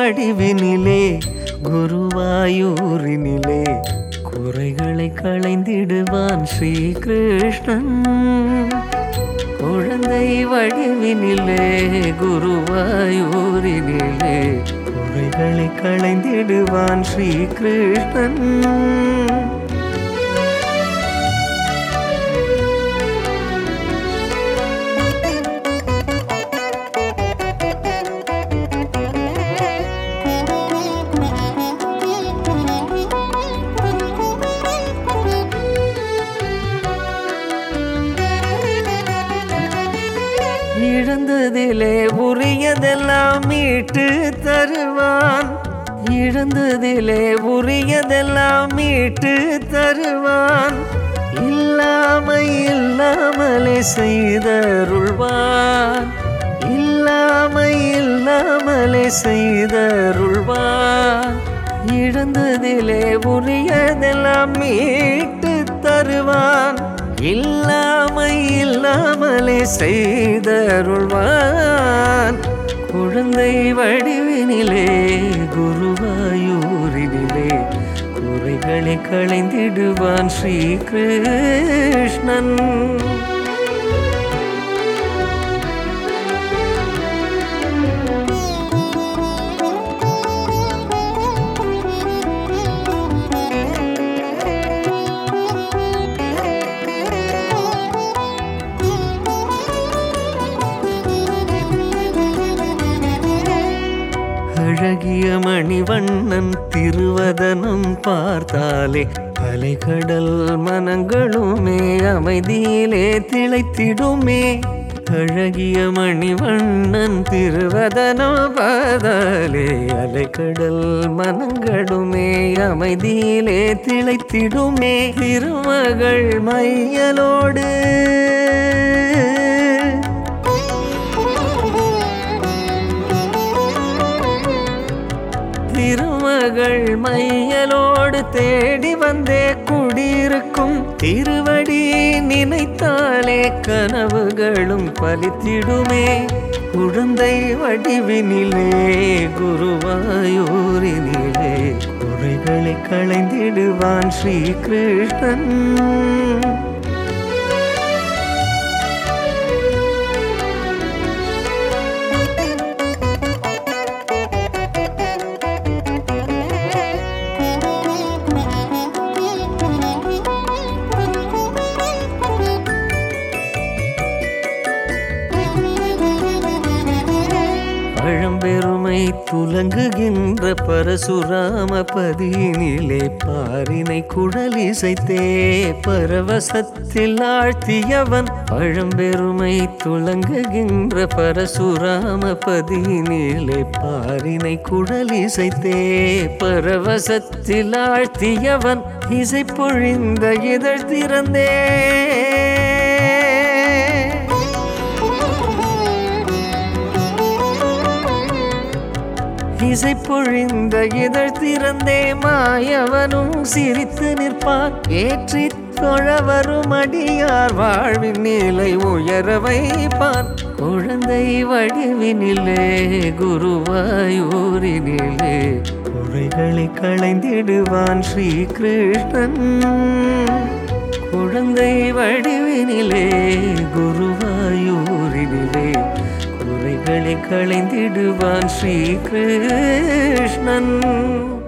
வடிவினிலே குருவாயூரினிலே குறைகளை களைந்திடுவான் ஸ்ரீ கிருஷ்ணன் குழந்தை வடிவினிலே குருவாயூரினிலே குறைகளை களைந்திடுவான் ஸ்ரீ கிருஷ்ணன் இழந்ததிலே உரியதெல்லாம் மீட்டு தருவான் இழந்ததிலே உரியதெல்லாம் மீட்டு தருவான் இல்லாமை இல்லாமலே செய்தருள்வான் இல்லாமை இல்லாமலே செய்தருள்வான் இழந்ததிலே உரியதெல்லாம் மீட்டு தருவான் இல்லாமை இல்லாமலே செய்தருள்வான் குழந்தை வடிவினிலே குருவாயூரினிலே குறைகளை களைந்திடுவான் ஸ்ரீ கிருஷ்ணன் அழகிய மணிவண்ணன் திருவதனம் பார்த்தாலே அலைகடல் மனங்களுமே அமைதியிலே திளைத்திடுமே அழகிய மணிவண்ணன் திருவதனம் பார்த்தாலே அலைகடல் மனங்களுமே அமைதியிலே திளைத்திடுமே திருமகள் மையலோடு திருமகள் மையலோடு தேடி வந்தே குடியிருக்கும் திருவடி நினைத்தாலே கனவுகளும் பலித்திடுமே குழந்தை வடிவினிலே குருவாயூரினிலே குறைகளை களைந்திடுவான் ஸ்ரீ கிருஷ்ணன் பழம்பெருமை துலங்குகின்ற பரசுராம பதியினிலே பாரினை குழலிசைத்தே பரவசத்தில் ஆழ்த்தியவன் பழம்பெருமை துலங்குகின்ற பரசுராம பதியினிலே பாரினை குழலிசைத்தே பரவசத்தில் ஆழ்த்தியவன் இசை பொழிந்த இதழ் திறந்தே இசை பொழிந்த இதழ் திறந்தே மாயவனும் சிரித்து நிற்பான் ஏற்றி தொழ வரும் அடியார் வாழ்வின் நிலை உயர வைப்பான் குழந்தை வடிவினிலே குருவாயூரினிலே குறைகளை களைந்திடுவான் ஸ்ரீ கிருஷ்ணன் குழந்தை வடிவினிலே குருவாயூரினிலே குறைகளை களைந்திடுவான் ஸ்ரீ கிருஷ்ணன்